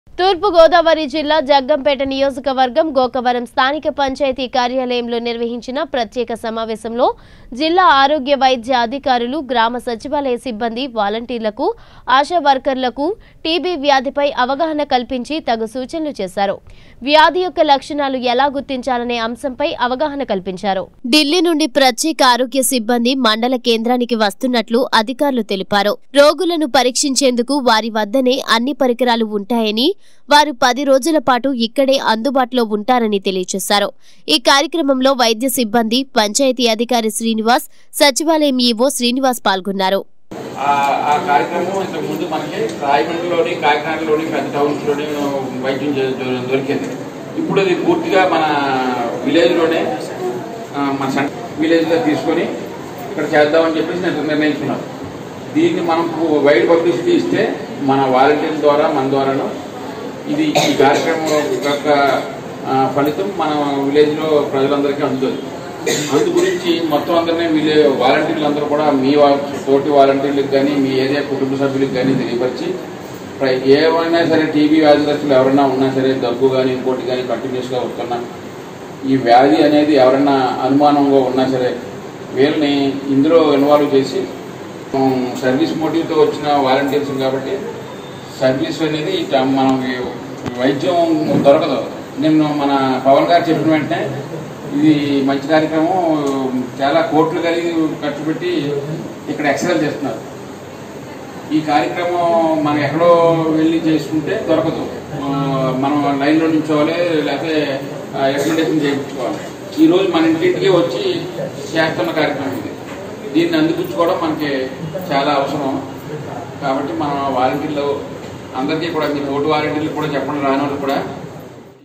తూర్పు గోదావరి జిల్లా జగ్గంపేట నియోజకవర్గం గోకవరం స్థానిక పంచాయతీ కార్యాలయంలో నిర్వహించిన ప్రత్యేక సమావేశంలో జిల్లా ఆరోగ్య వైద్య అధికారులు గ్రామ సచివాలయ సిబ్బంది వాలంటీర్లకు ఆశా వర్కర్లకు టీబీ వ్యాధిపై అవగాహన కల్పించి తగు సూచనలు చేశారు వ్యాధి యొక్క లక్షణాలు ఎలా గుర్తించాలనే అంశంపై అవగాహన కల్పించారు ఢిల్లీ నుండి ప్రత్యేక ఆరోగ్య సిబ్బంది మండల కేంద్రానికి వస్తున్నట్లు అధికారులు తెలిపారు రోగులను పరీక్షించేందుకు వారి వద్దనే అన్ని పరికరాలు ఉంటాయని వారు పది రోజుల పాటు ఇక్కడే అందుబాటులో ఉంటారని తెలియజేశారు ఈ కార్యక్రమంలో వైద్య సిబ్బంది పంచాయతీ అధికారి శ్రీనివాస్ సచివాలయం ఈవో శ్రీనివాస్ పాల్గొన్నారు ఆ ఆ కార్యక్రమం ఇంతకు ముందు మనకి రాయమండ్రిలోని కాకినాడలోని పెద్ద టౌన్స్లోని వైద్యం చే- దొ- దొరికింది ఇప్పుడు అది పూర్తిగా మన విలేజ్లోనే ఆ, మన సెంటర్ విలేజ్లో తీసుకొని ఇక్కడ చేద్దామని చెప్పేసి నేను నిర్ణయించుకున్నాను దీన్ని మనం పు- వైడ్ పబ్లిసిటీ ఇస్తే మన వాలంటీర్ల ద్వారా మన ద్వారాను ఇది ఈ కార్యక్రమం యొక్క ఆ, ఫలితం మన విలేజ్లో ప్రజలందరికీ అందుతుంది అందు గురించి మొత్తం అందరినీ వీళ్ళే వాలంటీర్లు అందరూ కూడా మీ వా- తోటి వాలంటీర్లకు కానీ మీ ఏరియా కుటుంబ సభ్యులకు కానీ తెలియపరిచి ప్ర- ఏమైనా సరే టీబీ వ్యాధిగ్రస్తులు ఎవరైనా ఉన్నా సరే దగ్గు కానీ ఇంకోటి కానీ కంటిన్యూస్గా వస్తున్నా ఈ వ్యాధి అనేది ఎవరైనా అనుమానంగా ఉన్నా సరే వీళ్ళని ఇందులో ఇన్వాల్వ్ చేసి ఉమ్, సర్వీస్ మోటివ్తో వచ్చిన వాలంటీర్స్ కాబట్టి సర్వీస్ అనేది ఇట మనం ఈ వైద్యం దొరకదు నేను మన పవన్ గారు చెప్పిన వెంటనే ఇది మంచి కార్యక్రమం చాలా కోట్లు కలిగి ఖర్చు పెట్టి ఇక్కడ ఎక్సలెన్స్ చేస్తున్నారు ఈ కార్యక్రమం మనం ఎక్కడో వెళ్ళి చేసుకుంటే దొరకదు ఆ, మనం లైన్లో నిల్చోవాలి లేకపోతే రికమెండేషన్ చేయించుకోవాలి ఈ రోజు మన ఇంటింటికి వచ్చి చేస్తున్న కార్యక్రమం ఇది దీన్ని అందిపుచ్చుకోవడం మనకి చాలా అవసరం కాబట్టి మన వాలంటీర్లు అందరికీ కూడా మీ తోటి వాలంటీర్లు కూడా చెప్పండి రాని వాళ్ళు కూడా